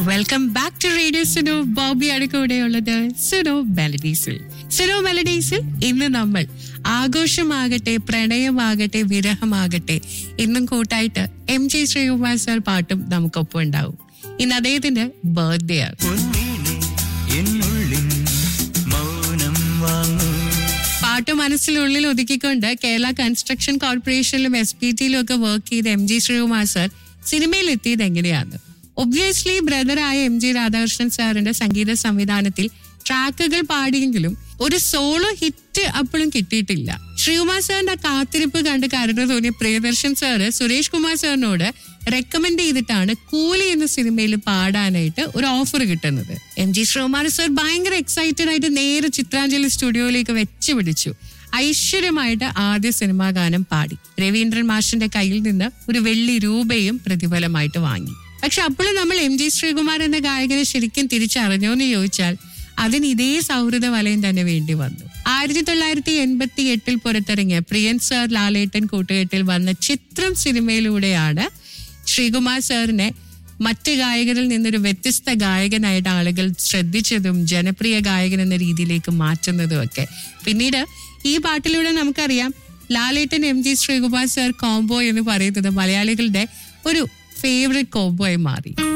welcome back to radio Suno ബോബിയാണ് കൂടെയുള്ളത് സുനോ മെലഡീസിൽ സുനോ മെലഡീസിൽ ഇന്ന് നമ്മൾ ആഘോഷമാകട്ടെ പ്രണയമാകട്ടെ വിരഹമാകട്ടെ ഇന്നും കൂട്ടായിട്ട് എം ജി ശ്രീകുമാർ സാർ പാട്ടും നമുക്കൊപ്പം ഉണ്ടാവും ഇന്ന് അദ്ദേഹത്തിന്റെ ബർത്ത്ഡേ ആണ് പൊന്നീനെ എന്നുള്ളിൻ മൗനം വാങ്ങൂ പാട്ട് മനസ്സിനുള്ളിൽ ഒതുക്കിക്കൊണ്ട് കേരള കൺസ്ട്രക്ഷൻ കോർപ്പറേഷനിലും എസ് പി ടിയിലും ഒക്കെ വർക്ക് ചെയ്ത എം ജി ശ്രീകുമാർ സാർ സിനിമയിൽ എത്തിയത് എങ്ങനെയാണ് ഒബ്വിയസ്ലി ബ്രദറായ എം ജി രാധാകൃഷ്ണൻ സാറിന്റെ സംഗീത സംവിധാനത്തിൽ ട്രാക്കുകൾ പാടിയെങ്കിലും ഒരു സോളോ ഹിറ്റ് അപ്പോഴും കിട്ടിയിട്ടില്ല ശ്രീകുമാർ സാറിന്റെ ആ കാത്തിരിപ്പ് കണ്ട് കരുണ തോന്നിയ പ്രിയദർശൻ സാറ് സുരേഷ് കുമാർ സാറിനോട് റെക്കമെൻഡ് ചെയ്തിട്ടാണ് കൂലി എന്ന സിനിമയിൽ പാടാനായിട്ട് ഒരു ഓഫർ കിട്ടുന്നത് എം ജി ശ്രീകുമാർ സാർ ഭയങ്കര എക്സൈറ്റഡ് ആയിട്ട് നേരെ ചിത്രാഞ്ജലി സ്റ്റുഡിയോയിലേക്ക് വെച്ച് പിടിച്ചു ഐശ്വര്യമായിട്ട് ആദ്യ സിനിമാ ഗാനം പാടി രവീന്ദ്രൻ മാഷിന്റെ കയ്യിൽ നിന്ന് ഒരു വെള്ളി രൂപയും പ്രതിഫലമായിട്ട് വാങ്ങി പക്ഷെ അപ്പോഴും നമ്മൾ എം ജി ശ്രീകുമാർ എന്ന ഗായകനെ ശരിക്കും തിരിച്ചറിഞ്ഞോ എന്ന് ചോദിച്ചാൽ അതിന് ഇതേ സൗഹൃദ വലയം തന്നെ വേണ്ടി വന്നു ആയിരത്തി തൊള്ളായിരത്തി എൺപത്തി എട്ടിൽ പുറത്തിറങ്ങിയ പ്രിയൻ സാർ ലാലേട്ടൻ കൂട്ടുകെട്ടിൽ വന്ന ചിത്രം സിനിമയിലൂടെയാണ് ശ്രീകുമാർ സാറിനെ മറ്റ് ഗായകരിൽ നിന്നൊരു വ്യത്യസ്ത ഗായകനായിട്ട് ആളുകൾ ശ്രദ്ധിച്ചതും ജനപ്രിയ ഗായകൻ എന്ന രീതിയിലേക്ക് മാറ്റുന്നതും ഒക്കെ പിന്നീട് ഈ പാട്ടിലൂടെ നമുക്കറിയാം Lalettan M G Sreekumar sir combo എന്ന് പറയുന്നത് മലയാളികളുടെ ഒരു ഫേവറേറ്റ് കോംബോ ആയി മാറി